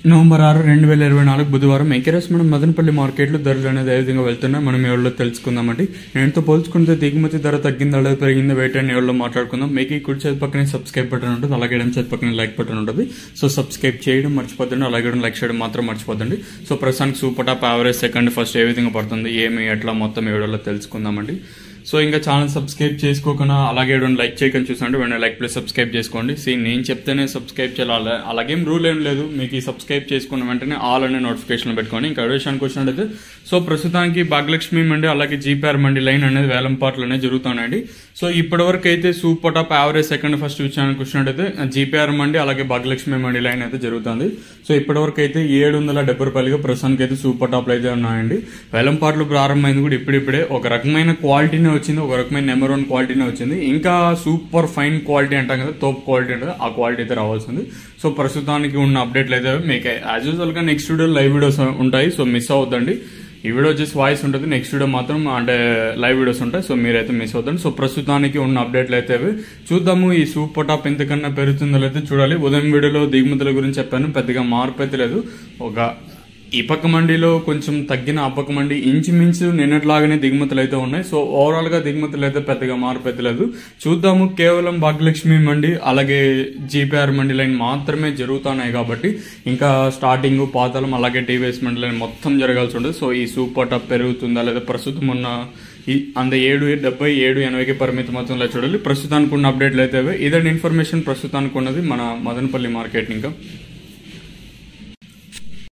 November ఆరు రెండు వేల ఇరవై నాలుగు బుధవారం ఎకరస్ మనం మదనపల్లి మార్కెట్లో ధరలు అనేది ఏ విధంగా వెళ్తున్నాయి మనం ఎవరిలో తెలుసుకుందామండి నేనుతో పోల్చుకుంటే దిగుమతి ధర తగ్గిందా లేదా పెరిగిందా వెయిట్ అని ఎవరిలో మాట్లాడుకుందాం మీకు ఈ కుడి చేతి పక్కనే సబ్స్క్రైబ్ బటన్ ఉంటుంది అలాగే ఎడమ చేతి పక్కనే లైక్ బటన్ ఉంటుంది సో సబ్స్క్రైబ్ చేయడం మర్చిపోద్దండి అలాగే లైక్ చేయడం మాత్రం మర్చిపోద్దండి సో ప్రస్తుతానికి super top average second first ఏ విధంగా పడుతుంది ఏమి ఎట్లా మొత్తం ఎవరిలో తెలుసుకుందామండి సో ఇంకా ఛానల్ సబ్స్క్రైబ్ చేసుకోకుండా అలాగే ఏదైనా లైక్ చేయకుండా చూసండి వెంటనే లైక్ ప్లస్ సబ్స్క్రైబ్ చేసుకోండి సీ నేను చెప్తేనే సబ్స్క్రైబ్ చేయాలి అలాగేం రూల్ ఏం లేదు మీకు ఈ సబ్స్క్రైబ్ చేసుకున్న వెంటనే ఆల్ అనే నోటిఫికేషన్ పెట్టుకోండి ఇంకా విషయానికి వచ్చినట్టయితే సో ప్రస్తుతానికి భాగ్యలక్ష్మి మండి అలాగే జీపీఆర్ మండి లైన్ అనేది వేలం పాటలు అనేది జరుగుతున్నాయండి సో ఇప్పటివరకు అయితే super top average second first విషయానికి వచ్చినట్టయితే జీపీఆర్ మండి అలాగే భాగ్యలక్ష్మి మండి లైన్ అయితే జరుగుతుంది సో ఇప్పటివరకు అయితే ఏడు వందల డెబ్బై రూపాయలుగా ప్రస్తుతానికి అయితే సూపర్ టాప్లు అయితే ఉన్నాయండి వేలం పాటలు ప్రారంభమైంది కూడా ఇప్పుడిప్పుడే ఒక రకమైన క్వాలిటీనే వచ్చింది ఒక రకమైన నెంబర్ వన్ క్వాలిటీనే వచ్చింది ఇంకా సూపర్ ఫైన్ క్వాలిటీ అంటాం కదా తోప్ క్వాలిటీ అంటే ఆ క్వాలిటీ అయితే రావాల్సింది సో ప్రస్తుతానికి ఉన్న అప్డేట్లు అయితే మీకు యాజ్ యూజువల్గా నెక్స్ట్ వీడియో లైవ్ వీడియోస్ ఉంటాయి సో మిస్ అవుద్దండి ఈ వీడియో వచ్చేసి వాయిస్ ఉంటుంది నెక్స్ట్ వీడియో మాత్రం అంటే లైవ్ వీడియోస్ ఉంటాయి సో మీరైతే మిస్ అవుతుంది సో ప్రస్తుతానికి ఉన్న అప్డేట్లు అయితే అవి చూద్దాము ఈ సూపర్ టాప్ ఎంతకన్నా పెరుగుతుందో అయితే చూడాలి ఉదయం వీడియోలో దిగుమతుల గురించి చెప్పాను పెద్దగా మార్పు అయితే లేదు ఒక ఈ పక్క మండిలో కొంచెం తగ్గిన ఆ పక్క మండి ఇంచుమించు నిన్నట్లాగానే దిగుమతులు అయితే ఉన్నాయి సో ఓవరాల్ గా దిగుమతులు అయితే పెద్దగా మార్పు అయితే లేదు చూద్దాము కేవలం భాగ్యలక్ష్మి మండి అలాగే జీపీఆర్ మండి లైన్ మాత్రమే జరుగుతున్నాయి కాబట్టి ఇంకా స్టార్టింగ్ పాతలం అలాగే టీవీఎస్ మండి లైన్ మొత్తం జరగాల్సి ఉంటుంది సో ఈ సూపర్ టప్ పెరుగుతుందా లేదా ప్రస్తుతం ఉన్న ఈ అంద ఏడు డెబ్బై ఏడు ఎనభైకి పరిమితం అవుతుందో చూడాలి ప్రస్తుతానికి ఉన్న అప్డేట్లు అయితే అవే. ఇదండి ఇన్ఫర్మేషన్ ప్రస్తుతానికి ఉన్నది మన మదనపల్లి మార్కెట్ ఇంకా